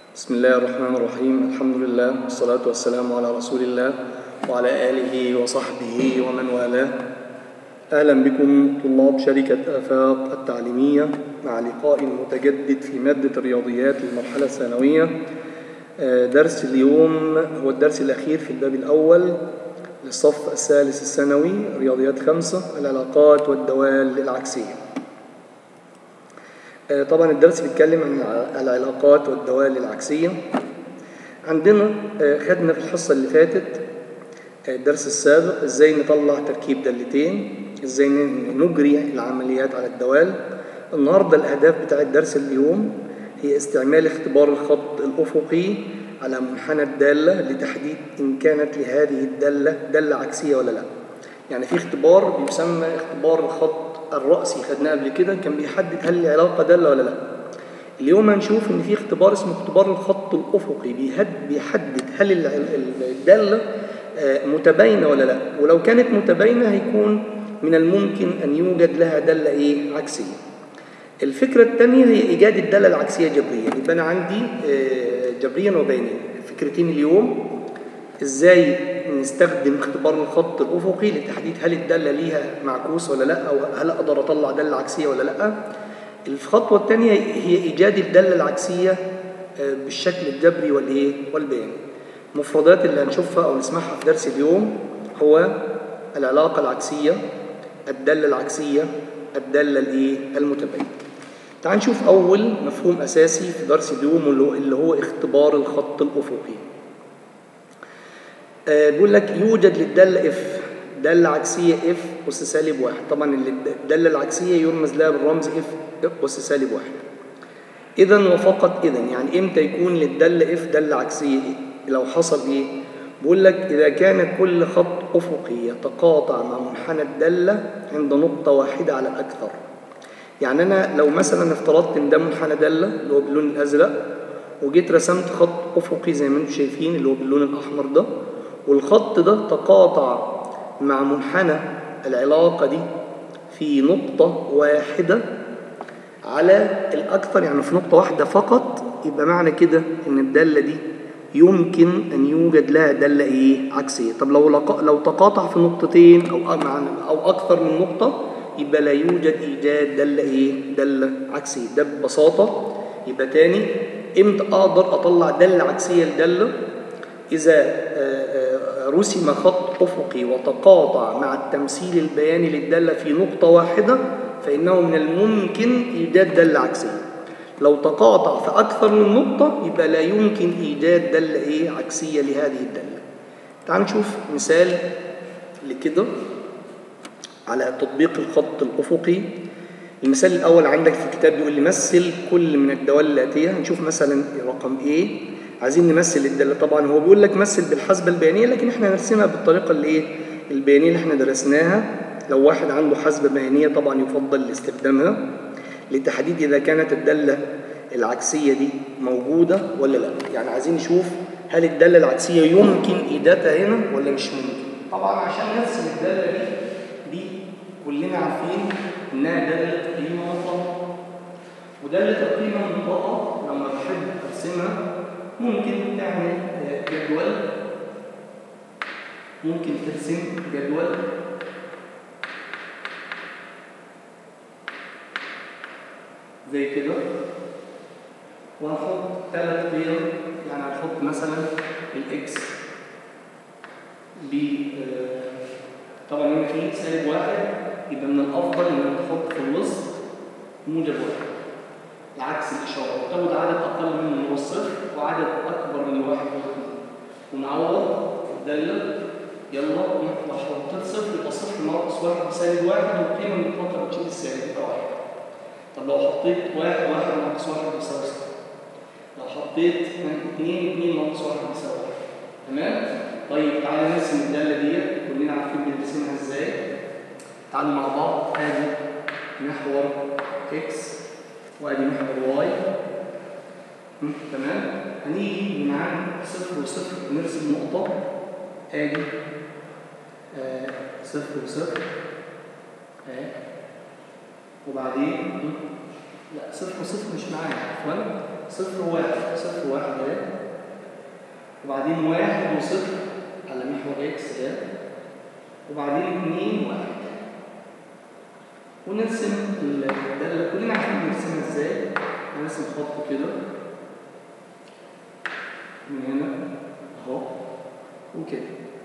بسم الله الرحمن الرحيم الحمد لله والصلاة والسلام على رسول الله وعلى آله وصحبه ومن والاه أهلا بكم طلاب شركة آفاق التعليمية مع لقاء متجدد في مادة الرياضيات للمرحلة الثانوية آه، درس اليوم هو الدرس الأخير في الباب الأول للصف الثالث الثانوي رياضيات خمسة العلاقات والدوال العكسية آه، طبعا الدرس بيتكلم عن الع- العلاقات والدوال العكسية عندنا آه، خدنا في الحصة اللي فاتت آه، الدرس السابق ازاي نطلع تركيب دالتين ازاي ن- نجري العمليات على الدوال النهارده الاهداف بتاع الدرس اليوم هي استعمال اختبار الخط الافقي على منحنى الداله لتحديد ان كانت لهذه الداله داله عكسيه ولا لا يعني في اختبار بيسمى اختبار الخط الرأسي خدناه قبل كده كان بيحدد هل العلاقة دالة ولا لا اليوم هنشوف ان في اختبار اسمه اختبار الخط الافقي بيهد- بيحدد هل الع- ال- الداله آه، متباينه ولا لا ولو كانت متباينه هيكون من الممكن ان يوجد لها داله ايه عكسيه الفكره الثانيه هي ايجاد الداله العكسيه جبريا يبقى انا عندي آه، جبريا وبيانيا فكرتين اليوم ازاي نستخدم اختبار الخط الافقي لتحديد هل الداله ليها معكوس ولا لا او هل اقدر اطلع داله عكسيه ولا لا الخطوه الثانيه هي ايجاد الداله العكسيه آه، بالشكل الجبري والايه والبياني المفردات اللي هنشوفها او نسمعها في درس اليوم هو العلاقه العكسيه الداله العكسيه الداله الايه المتباينه تعال نشوف اول مفهوم اساسي في درس اليوم واللي هو- اللي هو اختبار الخط الافقي آه، بيقول لك يوجد للدالة اف دالة عكسية اف أس سالب واحد طبعا اللي- الدالة العكسية يرمز لها بالرمز اف أس سالب واحد إذا وفقط إذا يعني إمتى يكون للدالة اف دالة عكسية لو حصل إيه؟ بيقول لك إذا كان كل خط أفقي يتقاطع مع منحنى الدالة عند نقطة واحدة على الأكثر يعني أنا لو مثلا افترضت إن ده منحنى دالة اللي هو باللون الأزرق وجيت رسمت خط أفقي زي ما انتم شايفين اللي هو باللون الأحمر ده والخط ده تقاطع مع منحنى العلاقة دي في نقطة واحدة على الأكثر يعني في نقطة واحدة فقط يبقى معنى كده إن الدالة دي يمكن أن يوجد لها دالة إيه عكسية طب لو لق... لو تقاطع في نقطتين أو مع... أو أكثر من نقطة يبقى لا يوجد إيجاد دالة إيه دالة عكسية ده ببساطة يبقى تاني إمتى أقدر أطلع دالة عكسية لدالة إذا آه، آه، رسم خط أفقي وتقاطع مع التمثيل البياني للدالة في نقطة واحدة فإنه من الممكن إيجاد دالة عكسية لو تقاطع في أكثر من نقطة يبقى لا يمكن إيجاد دالة إيه عكسية لهذه الدالة تعال نشوف مثال لكده على تطبيق الخط الأفقي المثال الأول عندك في الكتاب بيقول لي مثل كل من الدوال الآتية هنشوف مثلا رقم A عايزين نمثل الدالة طبعا هو بيقول لك مثل بالحسبة البيانية لكن احنا هنرسمها بالطريقة اللي ايه البيانية اللي احنا درسناها لو واحد عنده حسبة بيانية طبعا يفضل استخدامها لتحديد إذا كانت الدالة العكسية دي موجودة ولا لا يعني عايزين نشوف هل الدالة العكسية يمكن إيجادها هنا ولا مش ممكن طبعا عشان نرسم الدالة دي دي كلنا عارفين إنها دالة قيمة مطلقة ودالة القيمة المطلقة لما بحب أرسمها ممكن تعمل آه، جدول ممكن ترسم جدول زي كده وهنحط ثلاث قيم يعني هنحط مثلا الاكس ب آه، طبعا هنا في سالب واحد يبقى من الافضل انك تحط في الوسط موجب واحد العكس الاشاره وتاخد عدد اقل من اللي هو الصفر وعدد اكبر من الواحد واثنين ونعوض الداله يلا لو حطيت صفر يبقى صفر ناقص واحد بسالب واحد والقيمه المطلقه بتشيل السالب يبقى واحد طب لو حطيت واحد واحد ناقص واحد بيساوي صفر لو حطيت اثنين اثنين ناقص واحد بيساوي واحد تمام؟ طيب تعالى نرسم الداله ديت كلنا عارفين بنرسمها ازاي تعالوا مع بعض ادي محور اكس وادي محور واي مم، تمام هنيجي من عند صفر وصفر نرسم نقطة ادي آه صفر وصفر آه وبعدين مم، لا صفر وصفر مش معايا عفوا صفر وواحد صفر وواحد وبعدين واحد وصفر على محور اكس ده وبعدين اتنين واحد ونرسم الدالة كلنا عارفين نرسمها ازاي هنرسم خط كده من هنا اهو وكده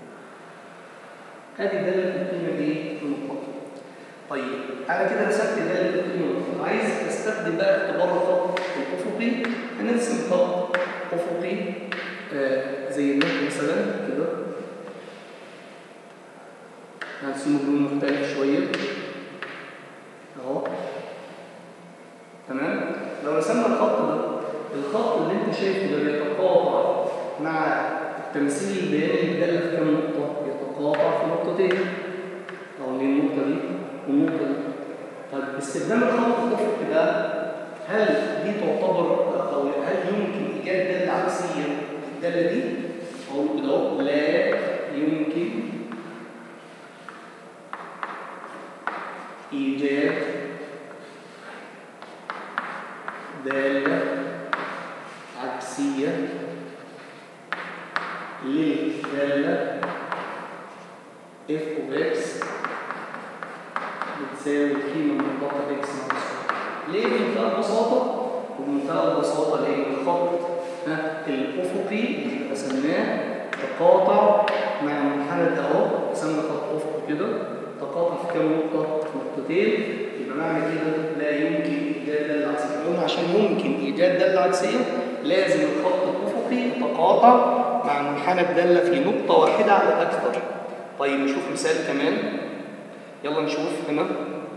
ادي دالة القيمة ايه المطلقة طيب انا كده رسمت دالة القيمة المطلقة عايز استخدم بقى اختبار الخط الافقي هنرسم خط افقي آه زي النحو مثلا كده هنرسمه بلون مختلف شوية اهو تمام لو رسمنا الخط ده الخط اللي انت شايفه ده بيتقاطع مع التمثيل البياني الداله في كام نقطه بيتقاطع في نقطتين او اللي النقطه دي والنقطه دي طيب باستخدام الخط الافقي ده هل دي تعتبر او هل يمكن ايجاد داله عكسيه للداله دي اقول كده اهو لا يمكن ايجاد دالة عكسية للدالة f of x بتساوي القيمة المطلقة x ناقص ليه بمنتهى البساطة؟ بمنتهى البساطة لأن الخط ها الأفقي اللي رسمناه تقاطع مع منحنى ده أهو رسمنا خط أفقي كده تقاطع في كام نقطة؟ في نقطتين يبقى معنى كده لا يمكن إيجاد دالة عكسية قلنا عشان ممكن إيجاد دالة عكسية لازم الخط الأفقي يتقاطع مع منحنى الدالة في نقطة واحدة على أكثر طيب نشوف مثال كمان يلا نشوف هنا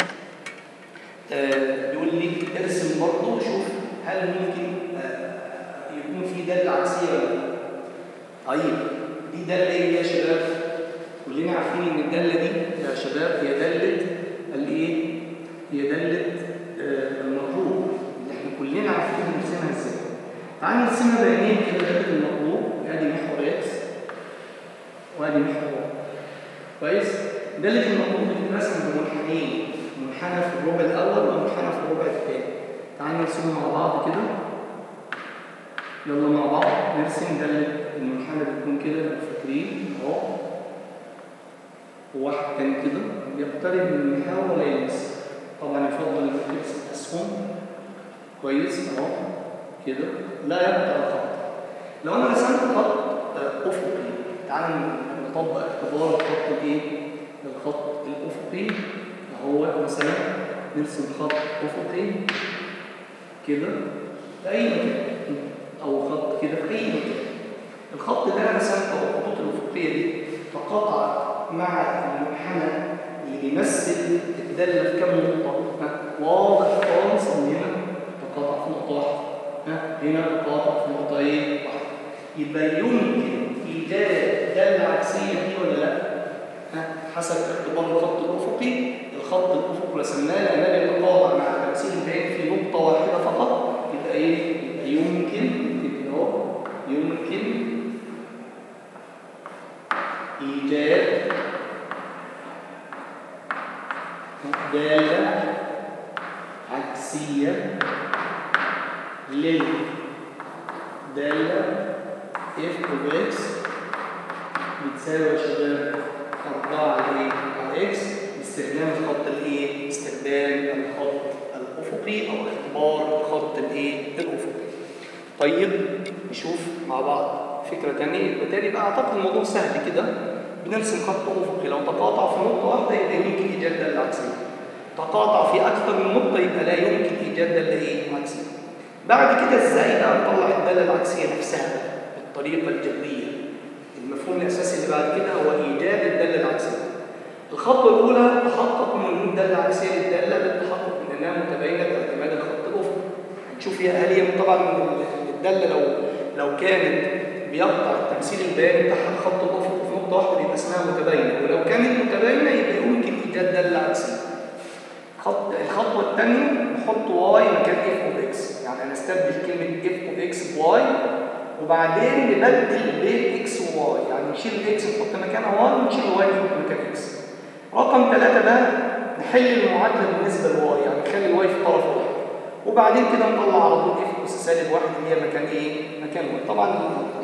آه بيقول لي ارسم برضه وشوف هل ممكن آه يكون في دالة عكسية ولا لا طيب دي دالة ايه يا شباب؟ كلنا عارفين ان الدالة دي يا شباب هي دالة الايه؟ هي دالة آه المطلوب اللي احنا كلنا عارفين نرسمها ازاي. تعالى نرسمها بيانين كده دالة المطلوب ادي محور اكس وادي محور كويس؟ دالة المطلوب بتترسم بمنحنيين منحنى في الربع الاول ومنحنى في الربع الثاني. تعالى نرسمهم مع بعض كده. يلا مع بعض نرسم دالة المنحنى بتكون كده لو فاكرين اهو وواحد تاني كده بيقترب من المحور ولا يلمس طبعا يفضل انك ترسم اسهم كويس اهو كده لا يقطع الخط لو انا رسمت خط افقي تعالى نطبق اختبار الخط الايه الخط الافقي اهو مثلا نرسم خط افقي كده في اي مكان او خط كده في اي مكان الخط اللي انا رسمته او الخطوط الافقيه دي تقاطع مع المنحنى اللي بيمثل الداله في كام نقطه واضح خالص ان هنا تقاطع في نقطه واحده ها هنا تقاطع في نقطه ايه واحده يبقى يمكن ايجاد داله عكسيه دي ولا لا ها حسب اختبار الخط الافقي الخط الافقي رسمناه لانه يتقاطع مع التمثيل البياني في نقطه واحده فقط يبقى ايه يبقى يمكن كده اهو يمكن إيجاد دالة عكسية للدالة f of x بتساوي يا شباب 4 على ايه؟ على x باستخدام الخط الايه؟ باستخدام الخط الأفقي أو اختبار الخط الايه؟ الأفقي. طيب نشوف مع بعض فكرة تانية بالتالي بقى أعتقد الموضوع سهل كده بنرسم خط أفقي لو تقاطع في نقطة واحدة يبقى يمكن إيجاد دالة عكسية تقاطع في أكثر من نقطة يبقى لا يمكن إيجاد دالة إيه عكسية بعد كده إزاي بقى نطلع الدالة العكسية نفسها بالطريقة الجبرية المفهوم الأساسي اللي بعد كده هو إيجاد الدالة العكسية الخطوة الأولى تحقق من وجود دالة عكسية للدالة بالتحقق من أنها متباينة باعتماد الخط الأفقي هنشوف هي هل هي طبعا الدالة لو لو كانت بيقطع التمثيل البياني بتاعها الخط الافقي في نقطه واحده بيبقى اسمها متباينه ولو كانت متباينه يبقى يمكن ايجاد داله عكسيه خط الخطوه الثانيه نحط واي مكان اف اوف اكس يعني هنستبدل كلمه اف اوف اكس بواي وبعدين نبدل بين اكس وواي يعني نشيل الاكس نحط مكانها واي ونشيل الواي نحط مكان اكس رقم ثلاثة ده نحل المعادله بالنسبه لواي يعني نخلي الواي في طرف واحد وبعدين كده نطلع على طول اف اس سالب واحد اللي هي مكان ايه؟ مكان واي طبعا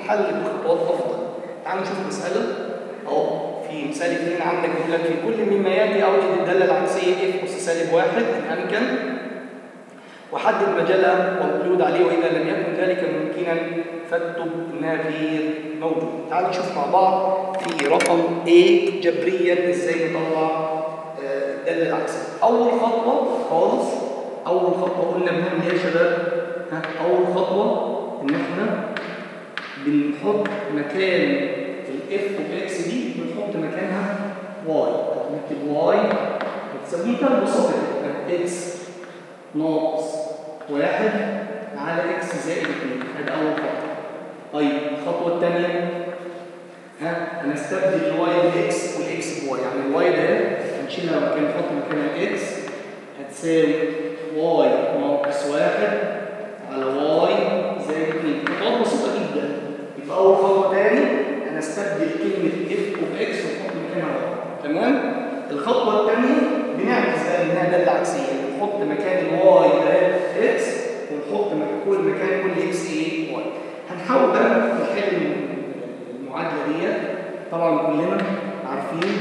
هنحل بخطوات افضل تعالوا نشوف مساله اهو في مثال اثنين عندك بيقول لك في كل مما ياتي اوجد الداله العكسيه اف اس سالب واحد ان امكن وحدد مجالها والقيود عليه واذا لم يكن ذلك ممكنا فاكتب انها غير موجود تعالوا نشوف مع بعض في رقم A جبريا ازاي نطلع آه، الداله العكسيه اول خطوه خالص اول خطوه قلنا بنعمل ايه يا شباب ها اول خطوه ان احنا بنحط مكان الاف والاكس دي بنحط مكانها واي نكتب واي بتساوي منتهى البساطه كده اكس ناقص واحد على اكس زائد اثنين ادي اول خطوه طيب الخطوه الثانيه ها هنستبدل الواي بالاكس والاكس بواي يعني الواي ده هنشيلها مكان نحط مكانها الاكس هتساوي واي ناقص واحد على واي زائد اثنين خطوات بسيطه جدا يبقى اول خطوه تاني هنستبدل كلمه اف واكس ونحط مكانها واي تمام الخطوه الثانيه بنعمل ازاي انها داله عكسيه نحط مكان الواي ده اكس ونحط مكان كل مكان كل اكس ايه واي هنحاول بقى نحل المعادله دي طبعا كلنا عارفين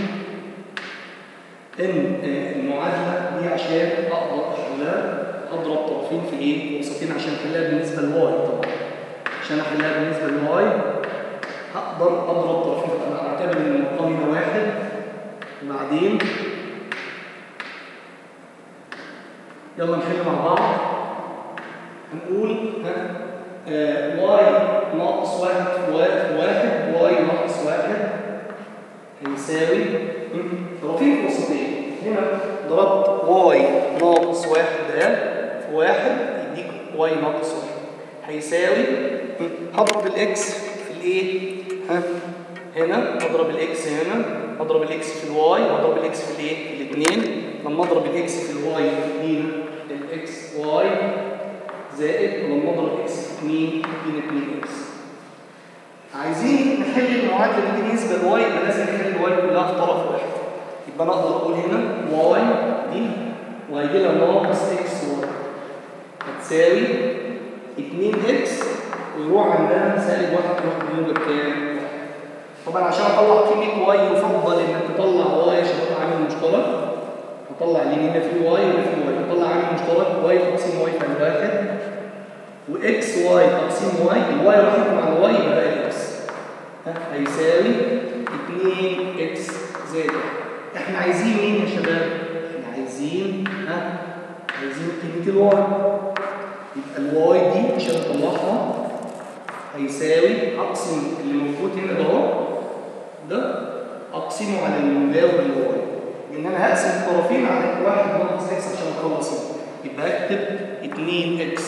ان المعادله دي عشان اقدر احلها اضرب طرفين في ايه؟ وسطين عشان احلها بالنسبه لواي طبعا عشان احلها بالنسبه لواي هقدر اضرب طرفين انا اعتبر ان المقام هنا واحد وبعدين يلا نحل مع بعض هنقول ها آه واي ناقص واحد في واحد, في واحد واي ناقص واحد هيساوي طرفين في وسطين هنا ضربت واي ناقص واحد ده في واحد يديك واي ناقص واحد هيساوي هضرب الاكس في الايه ها هنا اضرب الاكس هنا اضرب الاكس في الواي واضرب الاكس في الايه في الاثنين لما اضرب الاكس في الواي هنا الاكس واي زائد ولما اضرب اكس في 2 يدينا 2 اكس عايزين نحل المعادله دي بالنسبه لواي يبقى لازم نحل الواي كلها في طرف واحد يبقى انا اقدر اقول هنا واي دي وهيجي لها ناقص اكس واي هتساوي 2 اكس ويروح عندها سالب واحد تروح بموجب كام؟ طبعا عشان اطلع قيمه واي يفضل انك تطلع واي عشان تطلع عامل مشترك هطلع لان هنا في واي وهنا في واي هطلع عامل مشترك واي تقسيم واي فعل واحد واكس واي تقسيم واي الواي راح مع الواي يبقى ده الاكس هيساوي 2 اكس زائد احنا عايزين مين يا شباب؟ احنا عايزين ها عايزين قيمه الواي يبقى الواي دي عشان اطلعها هيساوي اقسم اللي موجود هنا ده اهو ده اقسمه على المجاور للواي لان انا هقسم الطرفين على واحد ناقص اكس عشان اخلص يبقى اكتب 2 اكس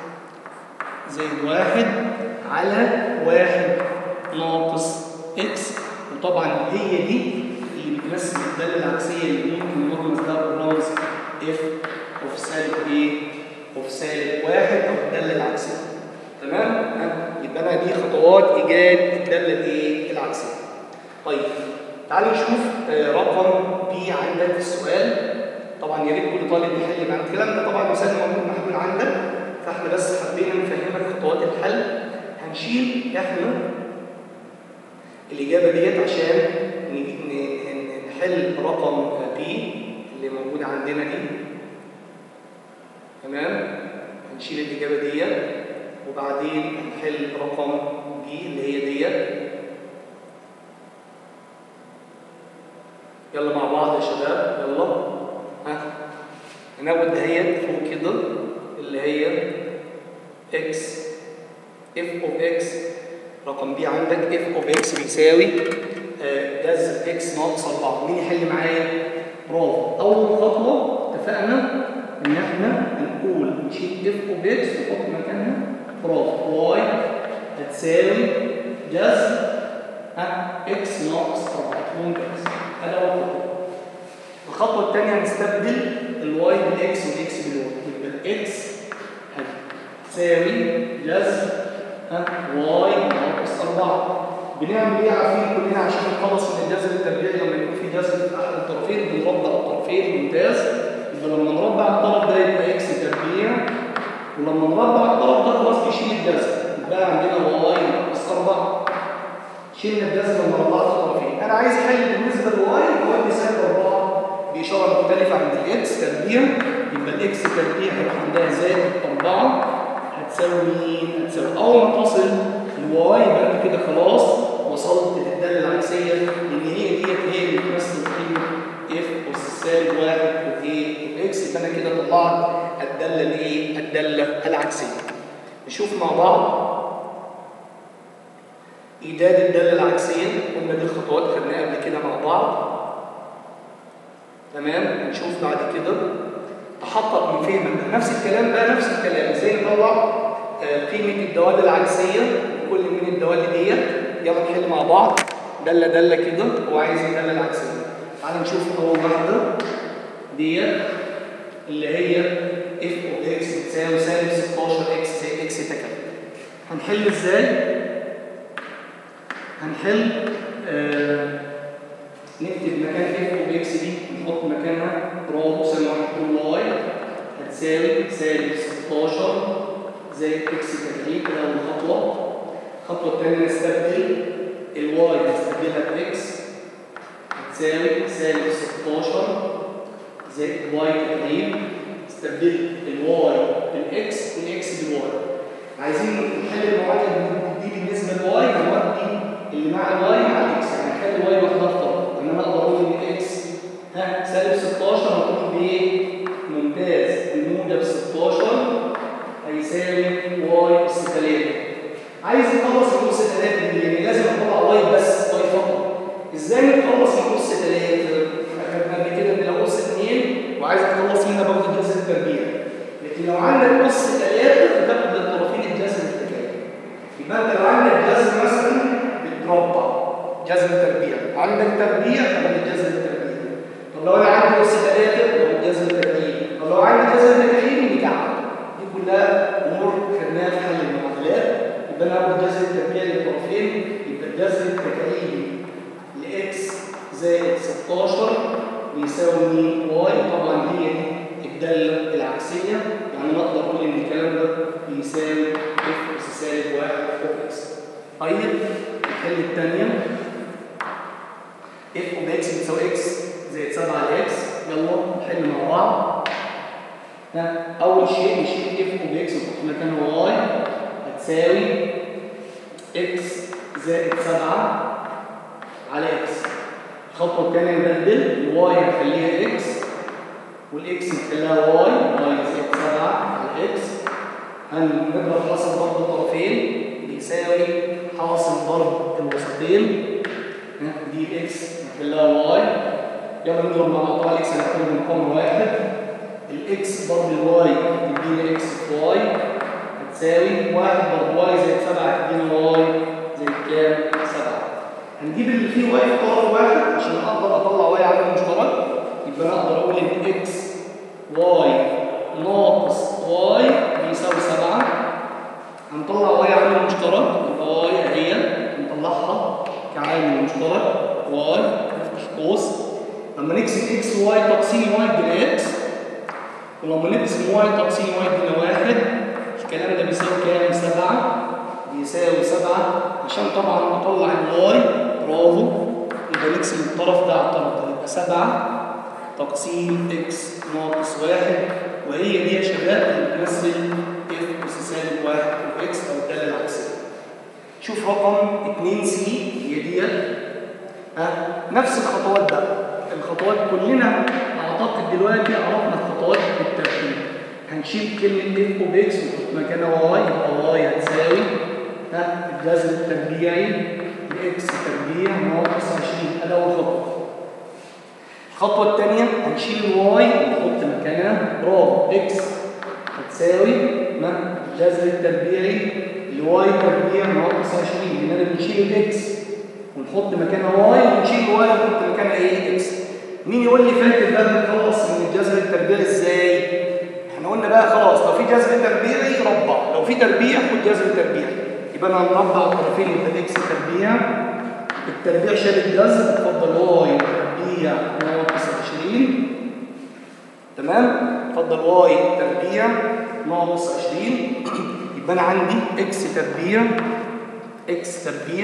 زائد واحد على واحد ناقص اكس وطبعا هي دي اللي بتمثل الداله العكسيه اللي ممكن نرمز لها بالرمز اف اوف سالب ايه؟ اوف سالب واحد او الداله العكسيه تمام؟ يبقى انا دي خطوات ايجاد الداله الايه؟ العكسيه. طيب تعالوا نشوف رقم بي عندك في السؤال طبعا يا ريت كل طالب يحل معانا الكلام ده طبعا مثال موجود محلول عندك فاحنا بس حبينا نفهمك خطوات الحل هنشيل احنا الاجابه ديت عشان نحل رقم بي اللي موجود عندنا دي تمام هنشيل الاجابه ديت وبعدين هنحل رقم بي اللي هي ديت يلا مع بعض يا شباب يلا ها هناخد دهيت فوق كده اللي هي اكس اف اوف اكس رقم بي عندك اف اوف اكس بيساوي جذر اكس ناقص 4 مين يحل معايا؟ برافو اول خطوه اتفقنا ان احنا هنقول نشيل اف اوف اكس ونحط مكانها برافو واي هتساوي جذر ها اكس ناقص 4 ممتاز هذا اول خطوه الخطوه الثانيه هنستبدل الواي بالاكس والاكس بالواي يبقى الاكس هتساوي جذر ها واي ناقص 4 بنعمل ايه عارفين كلنا عشان نخلص من الجذر التربيعي لما يكون في جذر في احد الطرفين بنربع الطرفين ممتاز يبقى لما نربع الطرف ده يبقى اكس تربيع ولما نربع الطرف ده خلاص بيشيل الجذر يبقى عندنا واي ناقص 4 4 شلنا الجذر المربعات الطرفين انا عايز احل بالنسبه للواي هو سالب 4 باشاره مختلفه عند الاكس تربيع يبقى الاكس تربيع هيروح عندها زائد 4 هتساوي مين؟ هتساوي اول ما تصل الواي يبقى انت كده خلاص وصلت للداله العكسيه لان هي ديت هي اللي بتمثل قيمه اف اس سالب 1 وايه اكس يبقى انا كده طلعت الداله الايه؟ الداله العكسيه. نشوف مع بعض ايجاد الداله العكسيه قلنا دي الخطوات خدناها قبل كده مع بعض تمام نشوف بعد كده تحقق من فهمك نفس الكلام بقى نفس الكلام ازاي نطلع قيمه الدوال العكسيه كل من الدوال ديت يلا نحل مع بعض داله داله كده هو عايز الداله العكسيه تعال نشوف اول واحده ديت اللي هي اف اوف اكس بتساوي سالب 16 اكس زي اكس تكامل هنحل ازاي؟ هنحل آه نكتب مكان اف اوف اكس دي نحط مكانها برافو سالب 1 كل واي هتساوي سالب 16 زائد اكس تكعيب كده اول خطوه الخطوه الثانيه نستبدل الواي نستبدلها باكس هتساوي سالب 16 زائد واي تكعيب استبدل الواي بالاكس والاكس بالواي عايزين نحل المعادله دي بالنسبه للواي هنودي اللي مع الواي مع الاكس يعني نخلي الواي لوحدها افترض انما اقدر اقول ان الاكس ها سالب 16 هتروح بايه؟ ممتاز بموجب 16 هيساوي واي اس 3 عايز نخلص من اس 3 دي يعني لازم اطلع واي بس واي فقط ازاي نخلص من اس 3 اخدنا قبل كده ان لو اس 2 وعايز اتخلص منها باخد الجذر التربيع لكن لو عندك اس 3 بتاخد للطرفين الجذر التكاملي يبقى انت لو عندك جذر مثلا بتربع جذر تربيع عندك تربيع تاخد الجذر التربيع طب لو انا عندي اس 3 باخد جذر تكعيب طب لو عندي جذر تكعيب نكعب دي كلها امور خدناها في حل المعادلات يبقى انا هاخد جذر التربيع للطرفين يبقى الجذر التكعيبي لاكس زائد 16 بيساوي مين؟ واي طبعا هي دي الداله العكسيه يعني نقدر نقول ان الكلام ده بيساوي اف اس سالب 1 فوق اكس طيب الحل الثانيه اف اوف اكس بتساوي اكس زائد 7 على اكس يلا نحل مع بعض ها اول شيء نشيل اف اوف اكس ونحط مكانها واي هتساوي اكس زائد 7 على اكس الخطوه الثانيه نبدل الواي هنخليها اكس والاكس نخليها واي واي زائد 7 على اكس هنضرب حاصل ضرب الطرفين بيساوي حاصل ضرب الوسطين دي اكس نخليها واي يلا نضرب مع بعض الاكس هناخد مقام واحد الاكس ضرب الواي تدينا اكس في واي هتساوي واحد ضرب واي زائد 7 تدينا واي زائد كام؟ 7 هنجيب اللي فيه واي في طرف واحد عشان اقدر اطلع واي عامل مشترك يبقى انا اقدر اقول ان اكس واي ناقص واي بيساوي 7 هنطلع واي عامل مشترك يبقى واي اهي نطلعها كعامل مشترك واي نفتح قوس لما نقسم اكس واي تقسيم واي يدينا اكس ولما نقسم واي تقسيم واي يدينا واحد الكلام ده بيساوي كام؟ 7 بيساوي 7 عشان طبعا نطلع الواي برافو يبقى نقسم الطرف ده على الطرف ده يبقى 7 تقسيم اكس ناقص 1 وهي دي يا شباب اللي بتمثل اف اس سالب 1 اكس او الداله العكسيه. شوف رقم 2 سي هي ديت ها نفس الخطوات بقى الخطوات كلنا اعتقد دلوقتي عرفنا الخطوات بالترتيب هنشيل كلمه اف اوف اكس ونحط مكانها واي يبقى واي هتساوي ها الجذر التربيعي لاكس تربيع ناقص 20 ادي اول خطوه الخطوه الثانيه هنشيل الواي ونحط مكانها برافو اكس هتساوي ما الجذر التربيعي لواي تربيع ناقص 20 لان انا بنشيل الاكس ونحط مكانها واي ونشيل واي ونحط مكانها ايه اكس مين يقول لي فاكر بقى بنخلص من الجذر التربيعي ازاي احنا قلنا بقى خلاص لو في جذر تربيعي ربع لو في تربيع خد جذر تربيعي يبقى انا هنربع الطرفين يبقى اكس تربيع التربيع شال الجذر اتفضل واي تربيع ناقص 20 تمام اتفضل واي تربيع ناقص 20 يبقى انا عندي اكس تربيع اكس تربيع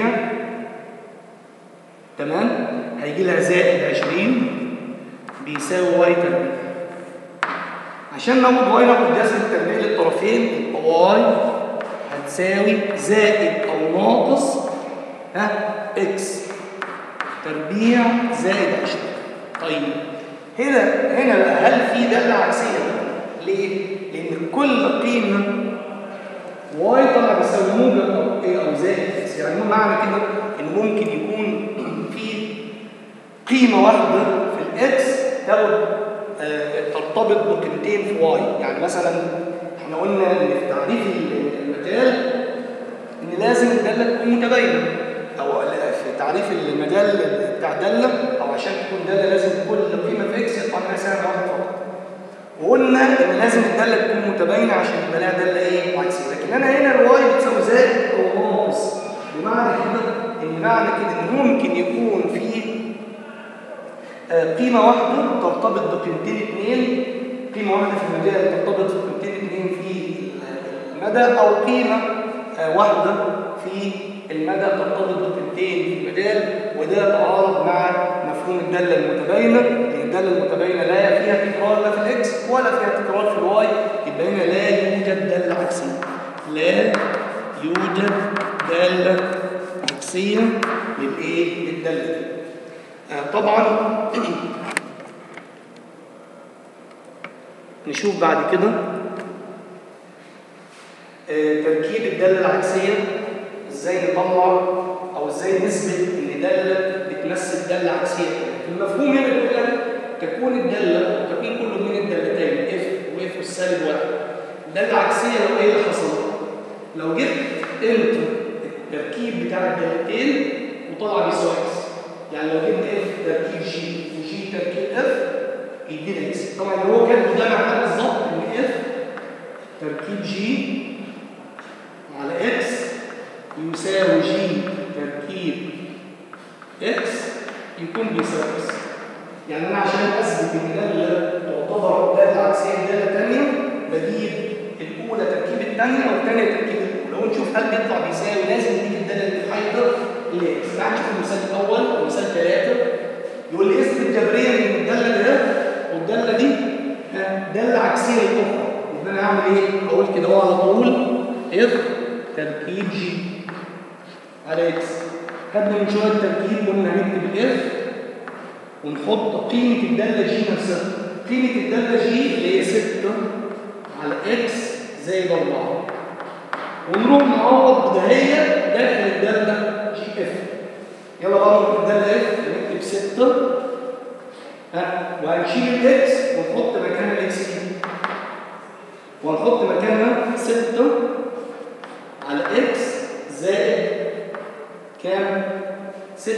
تمام هيجي لها زائد 20 بيساوي واي تربيع عشان ناخد واي ناخد جذر التربيع للطرفين يبقى واي هتساوي زائد او ناقص ها اكس تربيع زائد 20 طيب هنا هنا بقى هل في داله عكسيه ليه؟ لان كل قيمه واي طبعا بيساوي موجب او ايه او زائد اكس يعني معنى كده ان ممكن يكون في قيمه واحده في الاكس تاخد آه ترتبط بقيمتين في واي يعني مثلا احنا قلنا ان في تعريف المجال ان لازم الداله تكون متباينه او في تعريف المجال بتاع داله او عشان تكون داله لازم كل قيمه في اكس يطلع منها سهم واحد فقط وقلنا ان لازم الداله تكون متباينه عشان يبقى لها داله ايه عكسيه لكن انا هنا الواي بتساوي زائد او ناقص بمعنى كده ان معنى كده ان ممكن يكون في آه قيمه واحده ترتبط بقيمتين اثنين قيمه واحده في المجال ترتبط بقيمتين اثنين في المدى او قيمه آه واحده في المدى ترتبط بقيمتين في المجال وده يتعارض مع مفهوم الداله المتباينه لان الداله المتباينه لا فيها تكرار لا في الاكس ولا فيها تكرار في الواي يبقى هنا لا يوجد داله عكسيه لا يوجد داله عكسيه للايه للداله دي آه طبعا نشوف بعد كده آه تركيب الداله العكسيه ازاي نطلع او ازاي نثبت ان داله بتمثل داله عكسيه المفهوم هنا بيقول لك تكون الداله او تكون كل من الدالتين اف واف والسالب واحد الداله العكسيه لو ايه اللي حصل لو جبت انت التركيب بتاع الدالتين وطلع بيساوي اكس يعني لو جبت اف تركيب جي وجي تركيب اف يدينا اكس طبعا اللي هو كاتبه ده معناه بالظبط ان اف تركيب جي على اكس يساوي جي تركيب اكس يكون بيساوي اكس يعني انا عشان اثبت ان داله تعتبر داله عكسيه داله ثانيه بجيب الاولى تركيب الثانيه والثانيه تركيب الاولى ونشوف هل بيطلع بيساوي لازم نجيب الداله المحايده لاكس تعال نشوف المثال الاول ومثال ثلاثه يقول لي اثبت جبريا ان الداله ده والداله دي داله عكسيه للاخرى يبقى انا هعمل ايه؟ اقول كده هو على طول اف تركيب جي على اكس خدنا من شويه التركيب قلنا هنكتب الاف ونحط قيمه الداله جي نفسها قيمه الداله جي اللي هي 6 على اكس زائد 4 ونروح نعوض بدهيه داخل الداله جي اف يلا بقى نكتب الداله اف نكتب 6 ها وهنشيل الاكس ونحط مكانها الاكس دي وهنحط مكانها 6 على اكس زائد كام؟ 6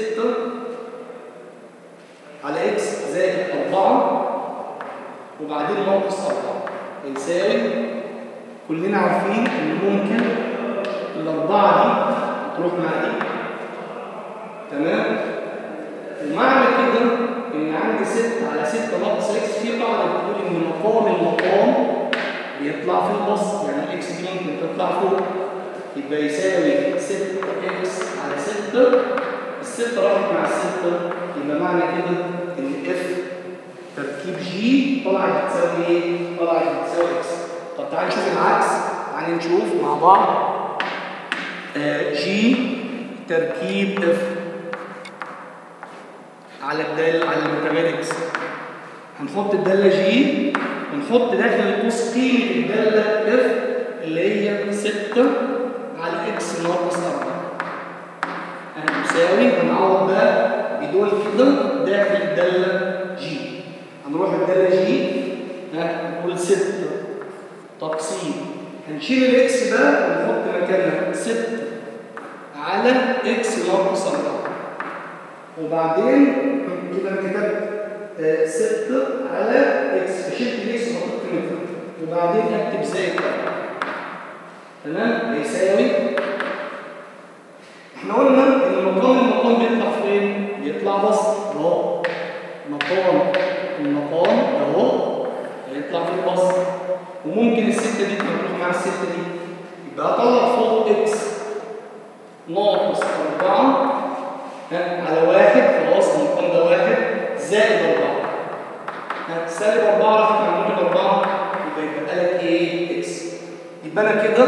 على اكس زائد 4 وبعدين ناقص 4 يساوي كلنا عارفين ان ممكن الأربعة دي تروح مع دي تمام؟ ومعنى كده ان عندي 6 على 6 ناقص اكس في قاعدة بتقول ان مقام المقام بيطلع في البسط يعني الاكس دي ممكن تطلع فوق يبقى يساوي 6 اكس على 6 الستة راحت مع الستة يبقى معنى كده ان اف تركيب جي طلعت بتساوي ايه؟ طلعت بتساوي اكس طب تعال نشوف العكس تعال نشوف مع بعض آه جي تركيب اف على الدال على المتغير اكس هنحط الداله جي ونحط داخل القوس قيمه الداله اف اللي هي 6 على اكس ناقص 4 هنساوي هنعوض بقى بدول كده داخل الداله جي هنروح الداله جي هنقول 6 تقسيم هنشيل الاكس ده ونحط مكانها 6 على اكس ناقص 4 وبعدين كده انا كتبت 6 على اكس فشلت الاكس وحطيت قيمتها وبعدين اكتب زائد تمام هيساوي احنا قلنا ان مقام المقام بيطلع فين؟ بيطلع بسط اهو مقام المقام اهو هيطلع في البسط وممكن الستة دي تروح مع الستة دي يبقى هطلع فوق اكس ناقص أربعة ها، على واحد خلاص المقام ده واحد زائد أربعة ها، سالب أربعة راحت مع موجب أربعة يبقى يبقى لك إيه؟ إكس يبقى أنا كده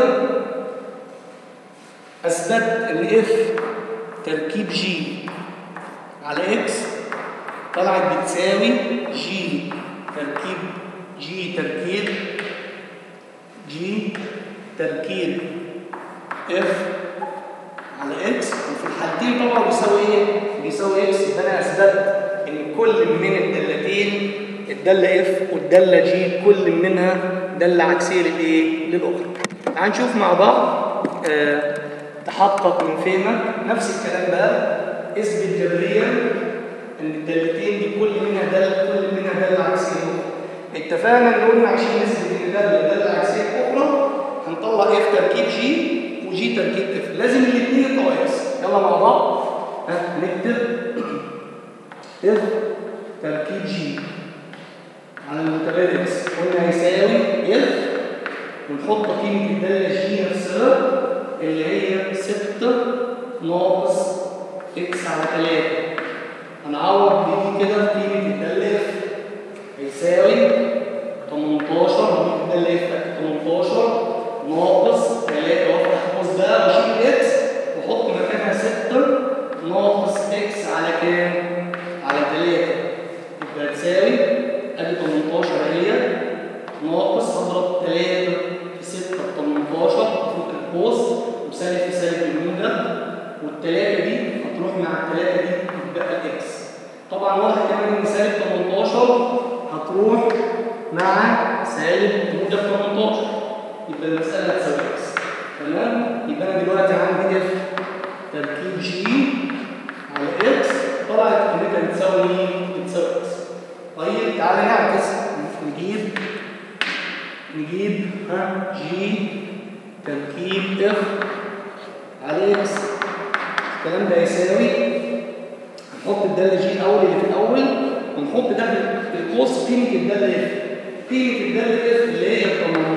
أثبت إن إف تركيب جي على إكس طلعت بتساوي جي تركيب جي تركيب جي تركيب اف على اكس وفي الحالتين طبعا بيساوي ايه؟ بيساوي اكس يبقى انا اثبت ان كل من الدالتين الداله اف والداله جي كل منها داله عكسيه للايه؟ للاخرى. تعال نشوف مع بعض آه تحقق من فهمك نفس الكلام بقى اثبت جبريا ان الدالتين دي كل منها داله كل منها داله عكسيه للاخرى. اتفقنا ان قلنا عشان نثبت ان داله داله عكسيه اخرى هنطلع اف تركيب جي وجي تركيب اف لازم الاثنين يطلعوا اكس يلا مع بعض ها نكتب اف تركيب جي على المتغير اكس قلنا هيساوي اف ونحط قيمه الداله جي نفسها اللي هي 6 ناقص اكس على 3 هنعوض بدي كده في قيمه الداله اف هيساوي 18 نجيب الداله اف 18 ناقص 3 وافتح قوس بقى واشيل اكس واحط مكانها 6 ناقص اكس على كام؟ على 3 يبقى تساوي ادي 18 اهي ناقص هضرب 3 في 6 ب 18 افك القوس وسالب في سالب الموجب والثلاثه دي هتروح مع الثلاثه دي يتبقى الاكس طبعا واضح كمان ان سالب 18 هتروح مع سالب موجب 18 يبقى المسألة تساوي اكس تمام؟ يبقى أنا دلوقتي عندي اف تركيب جي على اكس طلعت قيمتها بتساوي مين؟ بتساوي اكس طيب تعالى نعكس نجيب نجيب ها جي تركيب اف على اكس الكلام ده يساوي نحط الدالة جي الأول اللي في الأول ونحط ده في القوس قيمة الدالة اف قيمة الدالة اف اللي هي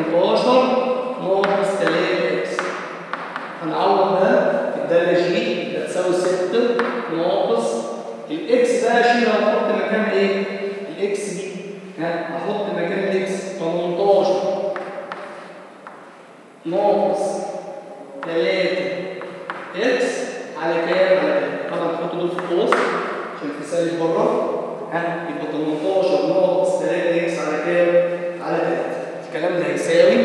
18 ناقص 3 اكس هنعوض ده في الدالة جي يبقى تساوي 6 ناقص الاكس بقى اشيلها واحط مكانها ايه؟ الاكس دي ها هحط مكان الاكس 18 ناقص 3 اكس على كام؟ على 3 طبعا نحط دول في القوس عشان في سالب بره ها يبقى 18 ناقص 3 اكس على كام؟ على 3 الكلام ده هيساوي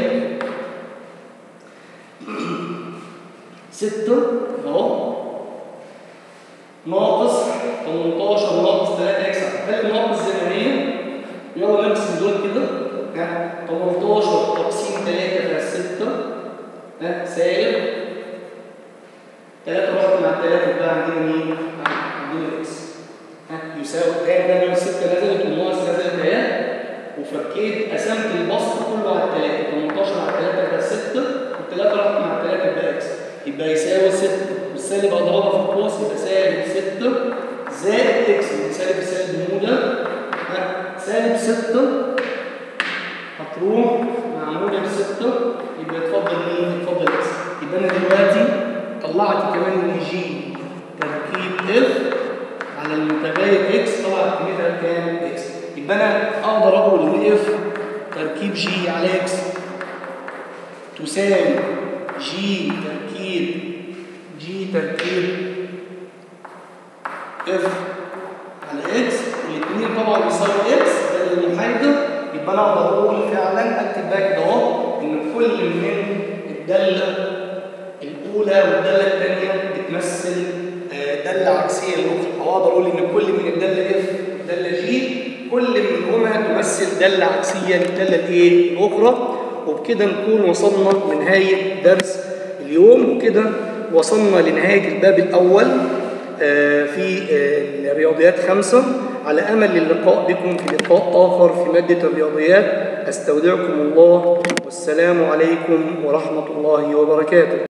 6 اهو ناقص 18 ناقص 3 اكس خلي ناقص زي ما هي يلا نقسم دول كده ها 18 تقسيم 3 في 6 ها سالب 3 راحت مع 3 بقى عندنا مين؟ عندنا اكس ها يساوي تاني بقى 6 نزلت والناقص نزلت اهي وفكيت قسمت البسط كله على الثلاثة 18 على 3 يبقى 6 والثلاثة راحت مع 3 يبقى اكس يبقى يساوي 6 والسالب اضربها في القوس يبقى سالب 6 زائد اكس اللي سالب في سالب موجب ها سالب 6 هتروح مع موجب 6 يبقى يتفضل مين؟ يتفضل اكس يبقى انا دلوقتي طلعت كمان ان جي تركيب اف على المتغير اكس طلعت قيمتها كام؟ اكس يبقى انا اقدر اقول ان اف تركيب جي على اكس تساوي جي تركيب جي تركيب اف على اكس الاثنين طبعا بيساوي اكس ده المحايده يبقى انا اقدر اقول فعلا اكتب بقى كده اهو ان كل من الداله الاولى والداله الثانيه بتمثل داله عكسيه للاخرى او اقدر اقول ان كل من الداله اف والداله جي كل منهما تمثل داله عكسيه للداله الايه الاخرى وبكده نكون وصلنا لنهايه درس اليوم وكده وصلنا لنهايه الباب الاول في الرياضيات خمسة على أمل اللقاء بكم في لقاء آخر في مادة الرياضيات أستودعكم الله والسلام عليكم ورحمة الله وبركاته